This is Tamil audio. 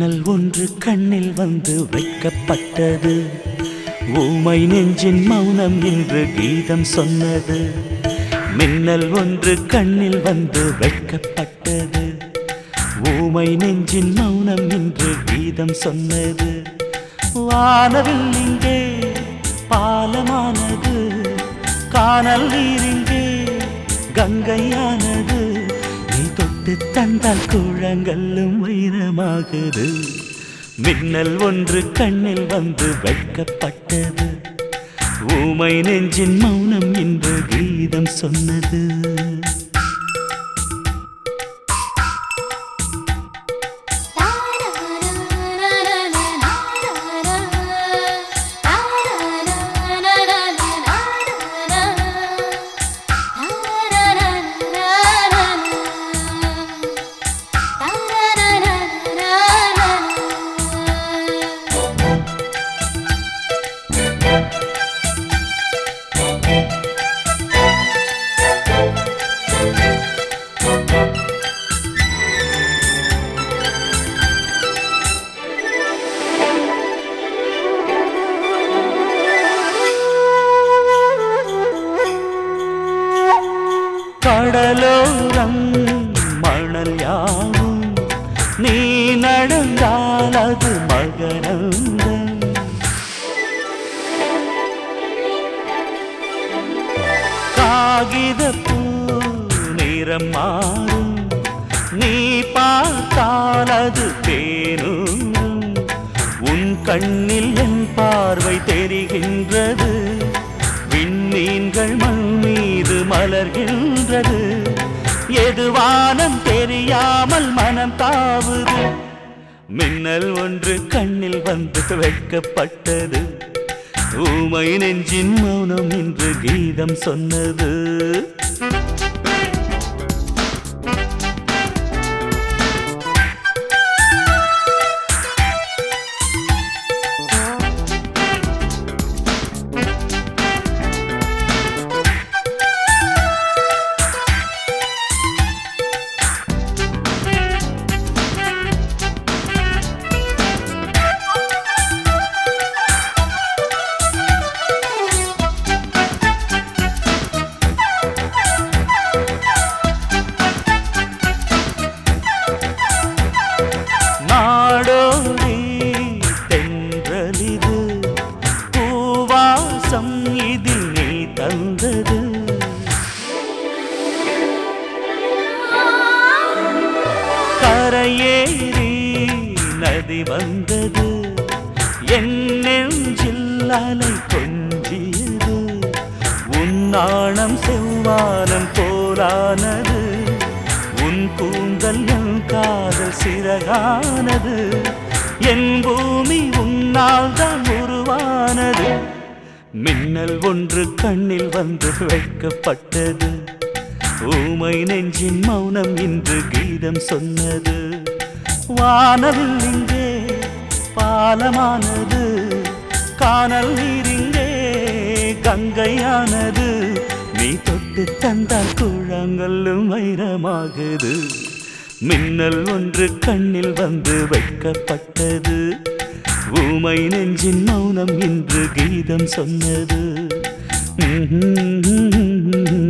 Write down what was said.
மின்னல் ஒன்று கண்ணில் வந்து வைக்கப்பட்டது ஊமை நெஞ்சின் மௌனம் என்று கீதம் சொன்னது மின்னல் ஒன்று கண்ணில் வந்து வைக்கப்பட்டது ஊமை நெஞ்சின் மௌனம் என்று கீதம் சொன்னது வானவில் இங்கே பாலமானது காணல் நீர் இங்கே கங்கையானது நீ தொட்டு தந்தால் கூழங்கல்லும் வைரமாகுது மின்னல் ஒன்று கண்ணில் வந்து வைக்கப்பட்டது ஊமை நெஞ்சின் மௌனம் என்று கீதம் சொன்னது கடலோரம் மணல் யாவும் நீ நடந்தால் அது மகரந்தம் காகித பூ நிறம் மாறும் நீ பார்த்தால் அது தேனூரும் உன் கண்ணில் என் பார்வை தெரிகின்றது விண்மீன்கள் மண் மீது மலர்கின்றது எது வானம் தெரியாமல் மனம் தாவுது மின்னல் ஒன்று கண்ணில் வந்து வைக்கப்பட்டது ஊமை நெஞ்சின் மௌனம் என்று கீதம் சொன்னது நாடோடி தென்றலிது பூவாசம் இதில் நீ தந்தது கரையேறி நதி வந்தது என் நெஞ்சில் அலை கொஞ்சியது உன்னாணம் செவ்வானம் போலானது உன் கூந்தல் என் காதல் சிறகானது என் பூமி உன்னால் தான் உருவானது மின்னல் ஒன்று கண்ணில் வந்து வைக்கப்பட்டது ஊமை நெஞ்சின் மௌனம் இன்று கீதம் சொன்னது வானவில் இங்கே பாலமானது காணல் நீர் இங்கே கங்கையானது நீ தொட்டு தந்தால் கூழாங்கல்லும் வைரமாகுது மின்னல் ஒன்று கண்ணில் வந்து வைக்கப்பட்டது ஊமை நெஞ்சின் மௌனம் இன்று கீதம் சொன்னது